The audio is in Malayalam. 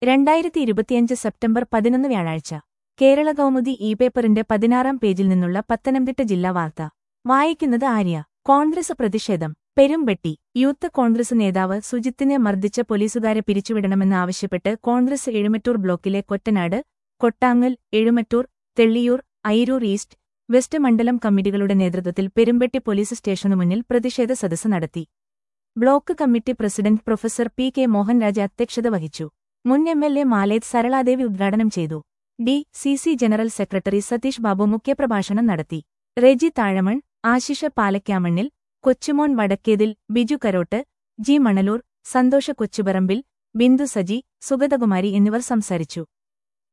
രണ്ടായിരത്തി ഇരുപത്തിയഞ്ച് സെപ്റ്റംബർ പതിനൊന്ന് വ്യാഴാഴ്ച കേരള കൗമുദി ഇ പേപ്പറിന്റെ പതിനാറാം പേജിൽ നിന്നുള്ള പത്തനംതിട്ട ജില്ലാ വാർത്ത വായിക്കുന്നത് ആര്യ കോൺഗ്രസ് പ്രതിഷേധം പെരുംപെട്ടി യൂത്ത് കോൺഗ്രസ് നേതാവ് സുജിത്തിനെ മർദ്ദിച്ച പോലീസുകാരെ പിരിച്ചുവിടണമെന്നാവശ്യപ്പെട്ട് കോൺഗ്രസ് എഴുമറ്റൂർ ബ്ലോക്കിലെ കൊറ്റനാട് കൊട്ടാങ്ങൽ എഴുമറ്റൂർ തെള്ളിയൂർ ഐരൂർ ഈസ്റ്റ് വെസ്റ്റ് മണ്ഡലം കമ്മിറ്റികളുടെ നേതൃത്വത്തിൽ പെരുമ്പെട്ടി പോലീസ് സ്റ്റേഷനു മുന്നിൽ പ്രതിഷേധ സദസ്സ് നടത്തി block committee president professor P K Mohanraj അധ്യക്ഷത വഹിച്ചു മുൻ M L A Maleth Saraladevi ഉദ്ഘാടനം ചെയ്തു D C C general secretary Satheesh Babu മുഖ്യപ്രഭാഷണം നടത്തി റെജി താഴമൺ ആശിഷ പാലക്കാമണ്ണിൽ കൊച്ചുമോൻ വടക്കേതിൽ ബിജു കരോട്ട് ജി മണലൂർ സന്തോഷ കൊച്ചുപറമ്പിൽ ബിന്ദു സജി സുഗതകുമാരി എന്നിവർ സംസാരിച്ചു